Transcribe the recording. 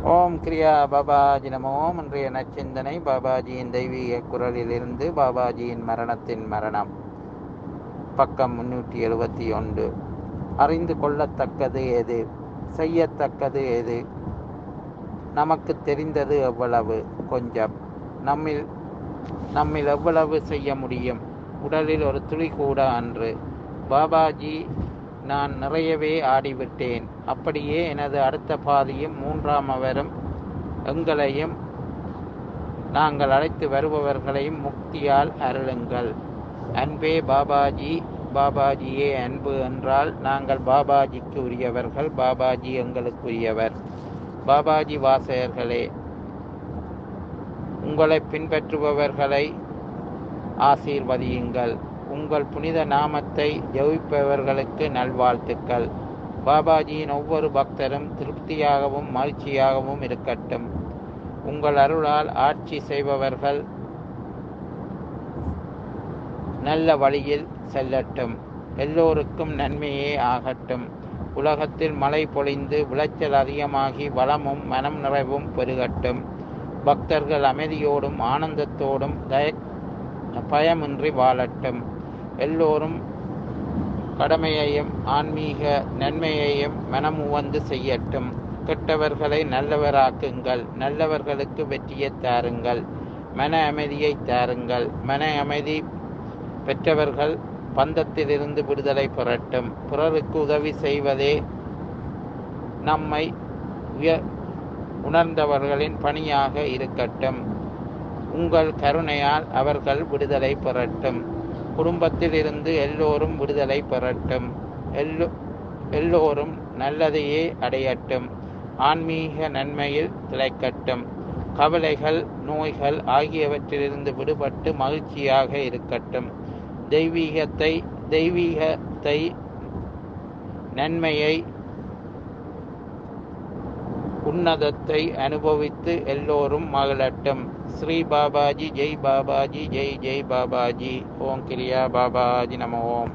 ஓம் கிரியா பாபாஜி நமோம் இன்றைய நச்சிந்தனை பாபாஜியின் தெய்வீக குரலிலிருந்து பாபாஜியின் மரணத்தின் மரணம் பக்கம் முன்னூற்றி எழுபத்தி ஒன்று அறிந்து கொள்ளத்தக்கது எது செய்யத்தக்கது எது நமக்கு தெரிந்தது எவ்வளவு கொஞ்சம் நம்மில் நம்மில் எவ்வளவு செய்ய முடியும் உடலில் ஒரு துளி கூட அன்று பாபாஜி நான் நிறையவே ஆடிவிட்டேன் அப்படியே எனது அடுத்த பாதியும் மூன்றாம் அவரும் எங்களையும் நாங்கள் அழைத்து வருபவர்களையும் முக்தியால் அருளுங்கள் அன்பே பாபாஜி பாபாஜியே அன்பு என்றால் நாங்கள் பாபாஜிக்கு உரியவர்கள் பாபாஜி எங்களுக்கு உரியவர் பாபாஜி வாசகர்களே உங்களை பின்பற்றுபவர்களை ஆசீர்வதியுங்கள் உங்கள் புனித நாமத்தை ஜெயிப்பவர்களுக்கு நல்வாழ்த்துக்கள் பாபாஜியின் ஒவ்வொரு பக்தரும் திருப்தியாகவும் மகிழ்ச்சியாகவும் இருக்கட்டும் உங்கள் அருளால் ஆட்சி செய்பவர்கள் நல்ல வழியில் செல்லட்டும் எல்லோருக்கும் நன்மையே ஆகட்டும் உலகத்தில் மழை பொழிந்து விளைச்சல் அதிகமாகி வளமும் மனம் நிறைவும் பெருகட்டும் பக்தர்கள் அமைதியோடும் ஆனந்தத்தோடும் தய பயமின்றி வாழட்டும் எல்லோரும் கடமையையும் ஆன்மீக நன்மையையும் மனமுவந்து செய்யட்டும் கெட்டவர்களை நல்லவராக்குங்கள் நல்லவர்களுக்கு வெற்றியை தாருங்கள் மன அமைதியை தாருங்கள் மன அமைதி பெற்றவர்கள் பந்தத்திலிருந்து விடுதலை பெறட்டும் பிறருக்கு உதவி செய்வதே நம்மை உயர் உணர்ந்தவர்களின் பணியாக இருக்கட்டும் உங்கள் கருணையால் அவர்கள் விடுதலை பெறட்டும் குடும்பத்தில் இருந்து எல்லோரும் விடுதலை பெறட்டும் எல்லோ எல்லோரும் நல்லதையே அடையட்டும் ஆன்மீக நன்மையில் திளைக்கட்டும் கவலைகள் நோய்கள் ஆகியவற்றிலிருந்து விடுபட்டு மகிழ்ச்சியாக இருக்கட்டும் தெய்வீகத்தை தெய்வீகத்தை நன்மையை உன்னதத்தை அனுபவித்து எல்லோரும் மகிழட்டும் ஸ்ரீ பாபாஜி ஜெய் பாபாஜி ஜெய் ஜெய் பாபாஜி ஓம் கிரியா பாபாஜி நம ஓம்